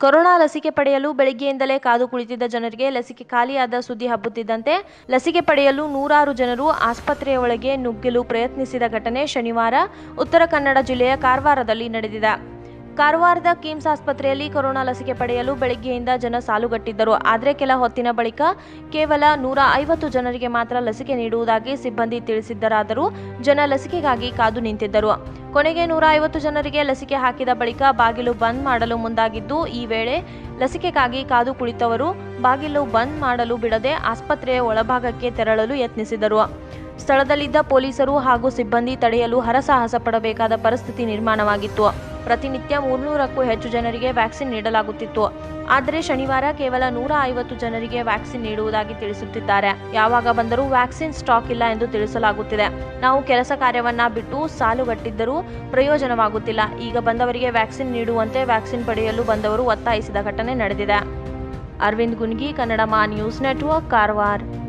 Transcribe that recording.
corona ಲಸಿಕೆ ಪಡೆಯಲು ಬೆಳಗ್ಗೆಯಿಂದಲೇ ಕಾದು ಕುಳಿತಿದ್ದ ಜನರಿಗೆ ಲಸಿಕೆ ಖಾಲಿಯಾದ ಸುದ್ದಿ ಹಬ್ಬುತ್ತಿದ್ದಂತೆ ಲಸಿಕೆ ಪಡೆಯಲು ನೂರಾರು ಜನರು ಆಸ್ಪತ್ರೆಯ ಒಳಗೆ ನುಗ್ಗಲು ಪ್ರಯತ್ನಿಸಿದ ಘಟನೆ ಶನಿವಾರ ಉತ್ತರ ಕನ್ನಡ ಜಿಲ್ಲೆಯ ಕಾರವಾರದಲ್ಲಿ ನಡೆದಿದೆ ಕಾರವಾರದ ಕಿಮ್ಸ್ ಆಸ್ಪತ್ರೆಯಲ್ಲಿ ಕೊರೋನಾ ಲಸಿಕೆ ಪಡೆಯಲು ಬೆಳಗ್ಗೆಯಿಂದ ಜನ ಸಾಲುಗಟ್ಟಿದ್ದರು ಆದರೆ ಕೆಲ ಹೊತ್ತಿನ ಬಳಿಕ ಕೇವಲ ನೂರ ಐವತ್ತು ಜನರಿಗೆ ಮಾತ್ರ ಲಸಿಕೆ ನೀಡುವುದಾಗಿ ಸಿಬ್ಬಂದಿ ತಿಳಿಸಿದ್ದರಾದರೂ ಜನ ಲಸಿಕೆಗಾಗಿ ಕಾದು ನಿಂತಿದ್ದರು ಕೊನೆಗೆ ನೂರ ಐವತ್ತು ಜನರಿಗೆ ಲಸಿಕೆ ಹಾಕಿದ ಬಳಿಕ ಬಾಗಿಲು ಬಂದ್ ಮಾಡಲು ಮುಂದಾಗಿದ್ದು ಈ ವೇಳೆ ಲಸಿಕೆಗಾಗಿ ಕಾದು ಕುಳಿತವರು ಬಾಗಿಲು ಬಂದ್ ಮಾಡಲು ಬಿಡದೆ ಆಸ್ಪತ್ರೆಯ ಒಳಭಾಗಕ್ಕೆ ತೆರಳಲು ಯತ್ನಿಸಿದರು ಸ್ಥಳದಲ್ಲಿದ್ದ ಪೊಲೀಸರು ಹಾಗೂ ಸಿಬ್ಬಂದಿ ತಡೆಯಲು ಹರಸಾಹಸ ಪಡಬೇಕಾದ ಪರಿಸ್ಥಿತಿ ನಿರ್ಮಾಣವಾಗಿತ್ತು ಪ್ರತಿನಿತ್ಯ ಮೂರ್ನೂರಕ್ಕೂ ಹೆಚ್ಚು ಜನರಿಗೆ ವ್ಯಾಕ್ಸಿನ್ ನೀಡಲಾಗುತ್ತಿತ್ತು ಆದರೆ ಶನಿವಾರ ಕೇವಲ ನೂರ ಐವತ್ತು ಜನರಿಗೆ ವ್ಯಾಕ್ಸಿನ್ ನೀಡುವುದಾಗಿ ತಿಳಿಸುತ್ತಿದ್ದಾರೆ ಯಾವಾಗ ಬಂದರೂ ವ್ಯಾಕ್ಸಿನ್ ಸ್ಟಾಕ್ ಇಲ್ಲ ಎಂದು ತಿಳಿಸಲಾಗುತ್ತಿದೆ ನಾವು ಕೆಲಸ ಕಾರ್ಯವನ್ನ ಬಿಟ್ಟು ಸಾಲುಗಟ್ಟಿದ್ದರೂ ಪ್ರಯೋಜನವಾಗುತ್ತಿಲ್ಲ ಈಗ ಬಂದವರಿಗೆ ವ್ಯಾಕ್ಸಿನ್ ನೀಡುವಂತೆ ವ್ಯಾಕ್ಸಿನ್ ಪಡೆಯಲು ಬಂದವರು ಒತ್ತಾಯಿಸಿದ ಘಟನೆ ನಡೆದಿದೆ ಅರವಿಂದ್ ಗುನ್ಗಿ ಕನ್ನಡ ಮಾ ನ್ಯೂಸ್ ನೆಟ್ವರ್ಕ್ ಕಾರವಾರ